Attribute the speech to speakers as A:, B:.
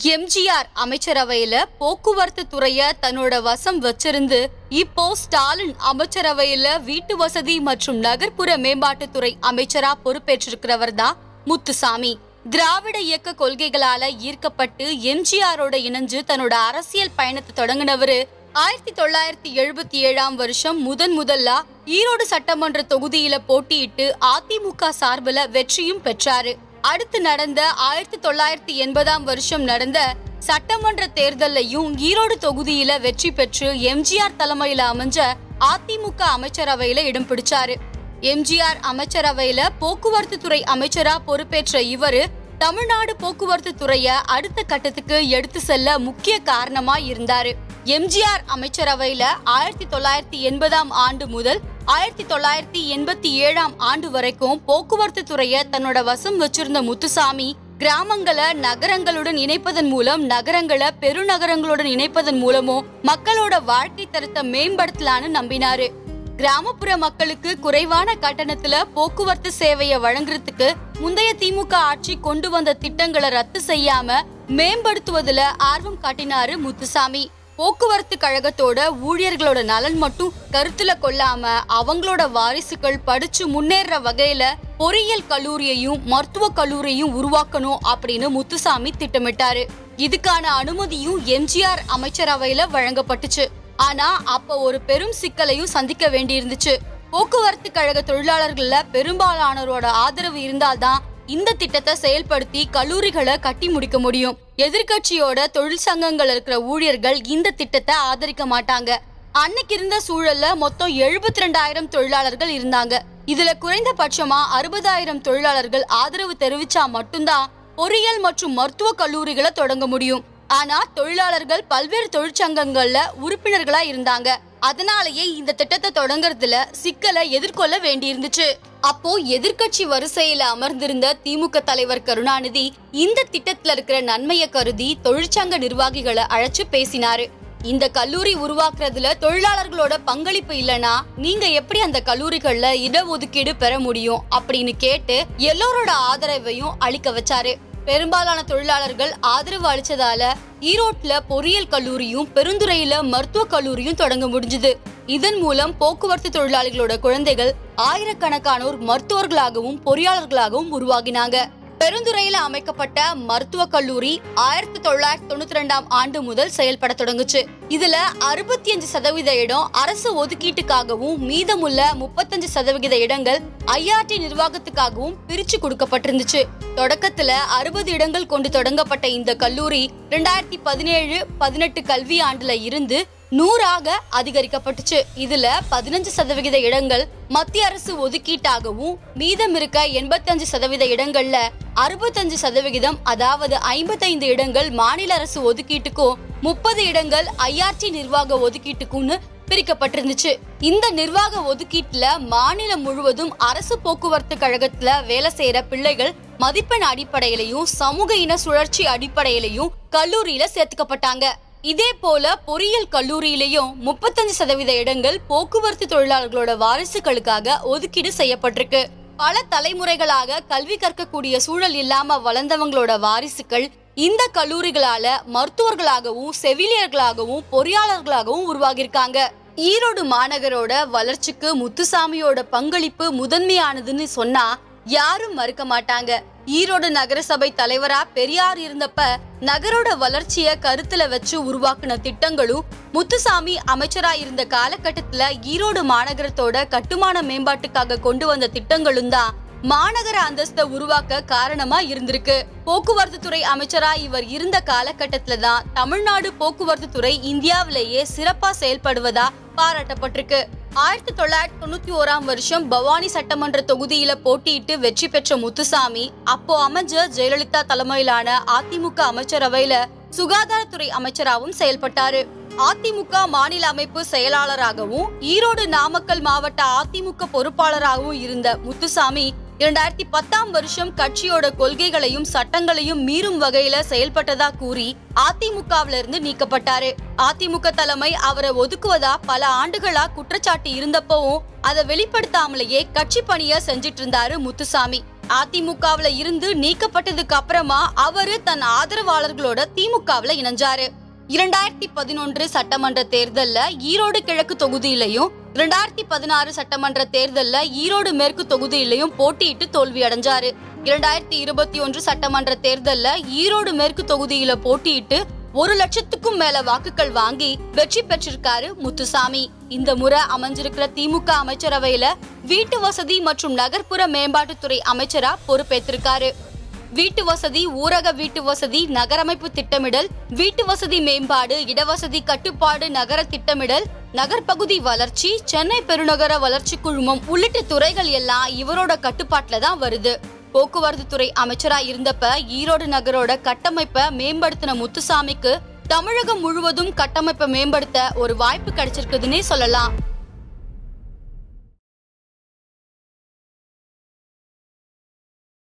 A: எம்ஜிஆர் அமைச்சரவையில போக்குவரத்து துறைய தன்னோட வசம் வச்சிருந்து இப்போ ஸ்டாலின் அமைச்சரவையில வீட்டு வசதி மற்றும் நகர்ப்புற மேம்பாட்டுத்துறை அமைச்சரா பொறுப்பேற்றிருக்கிறவர் தான் முத்துசாமி திராவிட இயக்க கொள்கைகளால ஈர்க்கப்பட்டு எம்ஜிஆரோட இணைஞ்சு தன்னோட அரசியல் பயணத்தை தொடங்கினவரு ஆயிரத்தி தொள்ளாயிரத்தி எழுபத்தி ஏழாம் வருஷம் முதன் முதலா ஈரோடு சட்டமன்ற தொகுதியில போட்டியிட்டு அதிமுக சார்பில் வெற்றியும் பெற்றாரு அடுத்து நடந்த ஆயிரத்தி தொள்ளாயிரத்தி எண்பதாம் வருஷம் நடந்த சட்டமன்ற தேர்தலையும் ஈரோடு தொகுதியில வெற்றி பெற்று எம்ஜிஆர் தலைமையில அமைஞ்ச அதிமுக அமைச்சரவையில இடம் பிடிச்சாரு எம்ஜிஆர் அமைச்சரவையில போக்குவரத்து துறை அமைச்சரா பொறுப்பேற்ற இவரு தமிழ்நாடு போக்குவரத்து துறைய அடுத்த கட்டத்துக்கு எடுத்து செல்ல முக்கிய காரணமா இருந்தாரு எம்ஜிஆர் அமைச்சரவையில ஆயிரத்தி தொள்ளாயிரத்தி எண்பதாம் ஆண்டு முதல் ஆயிரத்தி தொள்ளாயிரத்தி எண்பத்தி ஏழாம் ஆண்டு வரைக்கும் போக்குவரத்து துறைய தன்னோட வசம் வச்சிருந்த முத்துசாமி கிராமங்களை நகரங்களுடன் இணைப்பதன் மூலம் நகரங்களை பெருநகரங்களுடன் இணைப்பதன் மூலமும் மக்களோட வாழ்க்கை தரத்தை மேம்படுத்தலான்னு நம்பினாரு கிராமப்புற மக்களுக்கு குறைவான கட்டணத்துல போக்குவரத்து சேவையை வழங்குறதுக்கு முந்தைய திமுக ஆட்சி கொண்டு வந்த திட்டங்களை ரத்து செய்யாம மேம்படுத்துவதுல ஆர்வம் காட்டினாரு முத்துசாமி போக்குவரத்து கழகத்தோட ஊழியர்களோட நலன் மட்டும் கருத்துல கொள்ளாம அவங்களோட வாரிசுகள் படிச்சு முன்னேற வகையில பொறியியல் கல்லூரியையும் மருத்துவ கல்லூரியையும் உருவாக்கணும் அப்படின்னு முத்துசாமி திட்டமிட்டாரு இதுக்கான அனுமதியும் எம்ஜிஆர் அமைச்சரவையில வழங்கப்பட்டுச்சு ஆனா அப்ப ஒரு பெரும் சிக்கலையும் சந்திக்க வேண்டியிருந்துச்சு போக்குவரத்து கழக தொழிலாளர்கள்ல பெரும்பாலானோரோட ஆதரவு இருந்தால்தான் இந்த திட்டத்தை செயல்படுத்தி கல்லூரிகளை கட்டி முடிக்க முடியும் எதிர்க்கட்சியோட தொழில் சங்கங்கள் இருக்கிற ஊழியர்கள் இந்த திட்டத்தை ஆதரிக்க மாட்டாங்க அன்னைக்கு இருந்த சூழல்ல மொத்தம் எழுபத்தி ரெண்டாயிரம் தொழிலாளர்கள் இருந்தாங்க இதுல குறைந்தபட்சமா அறுபதாயிரம் தொழிலாளர்கள் ஆதரவு தெரிவிச்சா மட்டும்தான் பொறியியல் மற்றும் மருத்துவ கல்லூரிகளை தொடங்க முடியும் ஆனா தொழிலாளர்கள் பல்வேறு தொழிற்சங்கங்கள்ல உறுப்பினர்களா இருந்தாங்க அதனாலேயே இந்த திட்டத்தை தொடங்குறதுல சிக்கலை எதிர்கொள்ள வேண்டியிருந்துச்சு அப்போ எதிர்க்கட்சி வரிசையில அமர்ந்திருந்த திமுக தலைவர் கருணாநிதி இந்த திட்டத்துல இருக்கிற நன்மையை கருதி தொழிற்சங்க நிர்வாகிகளை அழைச்சு பேசினாரு இந்த கல்லூரி உருவாக்குறதுல தொழிலாளர்களோட பங்களிப்பு இல்லனா நீங்க எப்படி அந்த கல்லூரிகள்ல இடஒதுக்கீடு பெற முடியும் அப்படின்னு கேட்டு எல்லோரோட ஆதரவையும் அளிக்க வச்சாரு பெரும்பாலான தொழிலாளர்கள் ஆதரவு அளிச்சதால ஈரோட்ல பொறியியல் கல்லூரியும் பெருந்துறையில மருத்துவ கல்லூரியும் தொடங்க முடிஞ்சது இதன் மூலம் போக்குவரத்து தொழிலாளிகளோட குழந்தைகள் ஆயிரக்கணக்கானோர் மருத்துவர்களாகவும் பொறியாளர்களாகவும் உருவாகினாங்க பெருந்துறையில அமைக்கப்பட்ட மருத்துவ கல்லூரி ஆயிரத்தி தொள்ளாயிரத்தி தொண்ணூத்தி ரெண்டாம் ஆண்டு முதல் செயல்பட தொடங்குச்சு இதுல அறுபத்தி அஞ்சு சதவீத இடம் அரசு ஒதுக்கீட்டுக்காகவும் மீதமுள்ள முப்பத்தஞ்சு சதவிகித இடங்கள் ஐஆர்டி நிர்வாகத்துக்காகவும் பிரிச்சு கொடுக்கப்பட்டிருந்துச்சு தொடக்கத்துல அறுபது இடங்கள் கொண்டு தொடங்கப்பட்ட இந்த கல்லூரி ரெண்டாயிரத்தி பதினேழு பதினெட்டு கல்வி ஆண்டுல இருந்து நூறாக அதிகரிக்கப்பட்டுச்சு இதுல பதினஞ்சு சதவிகித இடங்கள் மத்திய அரசு ஒதுக்கீட்டாகவும் மீதம் இருக்க எண்பத்தஞ்சு சதவீத இடங்கள்ல அறுபத்தஞ்சு சதவிகிதம் அதாவது ஐம்பத்தைந்து இடங்கள் மாநில அரசு ஒதுக்கீட்டுக்கும் முப்பது இடங்கள் ஐஆர்டி நிர்வாக ஒதுக்கீட்டுக்கும்னு பிரிக்கப்பட்டிருந்துச்சு இந்த நிர்வாக ஒதுக்கீட்டுல மாநிலம் முழுவதும் அரசு போக்குவரத்து கழகத்துல வேலை செய்யற பிள்ளைகள் மதிப்பெண் அடிப்படையிலையும் சமூக இன சுழற்சி அடிப்படையிலையும் கல்லூரியில சேர்த்துக்கப்பட்டாங்க இதே போல பொறியியல் கல்லூரியிலையும் முப்பத்தஞ்சு சதவீத இடங்கள் போக்குவரத்து தொழிலாளர்களோட வாரிசுகளுக்காக ஒதுக்கீடு செய்யப்பட்டிருக்கு பல தலைமுறைகளாக கல்வி கற்கக்கூடிய சூழல் இல்லாம வளர்ந்தவங்களோட வாரிசுகள் இந்த கல்லூரிகளால மருத்துவர்களாகவும் செவிலியர்களாகவும் பொறியாளர்களாகவும் உருவாகியிருக்காங்க ஈரோடு மாநகரோட வளர்ச்சிக்கு முத்துசாமியோட பங்களிப்பு முதன்மையானதுன்னு சொன்னா யாரும் மறுக்க மாட்டாங்க ஈரோடு நகரசபை தலைவரா பெரியார் இருந்தப்ப நகரோட வளர்ச்சிய கருத்துல வச்சு உருவாக்குன திட்டங்களும் முத்துசாமி அமைச்சரா இருந்த காலகட்டத்துல ஈரோடு மாநகரத்தோட கட்டுமான மேம்பாட்டுக்காக கொண்டு வந்த திட்டங்களும் தான் மாநகர அந்தஸ்தை உருவாக்க காரணமா இருந்திருக்கு போக்குவரத்து துறை அமைச்சரா இவர் இருந்த காலகட்டத்துல தான் தமிழ்நாடு போக்குவரத்து துறை இந்தியாவிலேயே சிறப்பா செயல்படுவதா பாராட்டப்பட்டிருக்கு ஆயிரத்தி தொள்ளாயிரத்தி தொண்ணூத்தி ஓராம் வருஷம் பவானி சட்டமன்ற தொகுதியில போட்டியிட்டு வெற்றி பெற்ற முத்துசாமி அப்போ அமைஞ்ச ஜெயலலிதா தலைமையிலான அதிமுக அமைச்சரவையில சுகாதாரத்துறை அமைச்சராகவும் செயல்பட்டாரு அதிமுக மாநில அமைப்பு செயலாளராகவும் ஈரோடு நாமக்கல் மாவட்ட அதிமுக பொறுப்பாளராகவும் இருந்த முத்துசாமி இரண்டாயிரத்தி பத்தாம் வருஷம் கட்சியோட கொள்கைகளையும் சட்டங்களையும் மீறும் வகையில செயல்பட்டதா கூறி அதிமுகவில இருந்து நீக்கப்பட்டாரு அதிமுக தலைமை அவரை ஒதுக்குவதா பல ஆண்டுகளா குற்றச்சாட்டு இருந்தப்பவும் அதை வெளிப்படுத்தாமலேயே கட்சி பணிய செஞ்சிட்டு இருந்தாரு முத்துசாமி அதிமுகவுல இருந்து நீக்கப்பட்டதுக்கு அப்புறமா அவரு தன் ஆதரவாளர்களோட திமுகவுல இணைஞ்சாரு இரண்டாயிரத்தி பதினொன்று சட்டமன்ற தேர்தல்ல ஈரோடு கிழக்கு தொகுதியிலையும் இரண்டாயிரத்தி பதினாறு சட்டமன்ற தேர்தல்ல ஈரோடு மேற்கு தொகுதியிலையும் போட்டியிட்டு தோல்வி அடைஞ்சாரு இரண்டாயிரத்தி இருபத்தி ஒன்று சட்டமன்ற தேர்தல்ல ஈரோடு மேற்கு தொகுதியில போட்டியிட்டு ஒரு லட்சத்துக்கும் மேல வாக்குகள் வாங்கி வெற்றி பெற்றிருக்காரு முத்துசாமி இந்த முறை அமைஞ்சிருக்கிற திமுக அமைச்சரவையில வீட்டு வசதி மற்றும் நகர்ப்புற மேம்பாட்டுத்துறை அமைச்சரா பொறுப்பேற்றிருக்காரு வீட்டு வசதி ஊரக வீட்டு வசதி நகரமைப்பு திட்டமிடல் வீட்டு வசதி மேம்பாடு இடவசதி கட்டுப்பாடு நகர திட்டமிடல் நகர்ப்பகுதி வளர்ச்சி சென்னை பெருநகர வளர்ச்சி குழுமம் உள்ளிட்ட துறைகள் எல்லாம் இவரோட கட்டுப்பாட்டுல தான் வருது போக்குவரத்து துறை அமைச்சரா இருந்தப்ப ஈரோடு நகரோட கட்டமைப்பை மேம்படுத்தின முத்துசாமிக்கு தமிழகம் முழுவதும் கட்டமைப்பை மேம்படுத்த ஒரு வாய்ப்பு கிடைச்சிருக்குதுன்னே சொல்லலாம்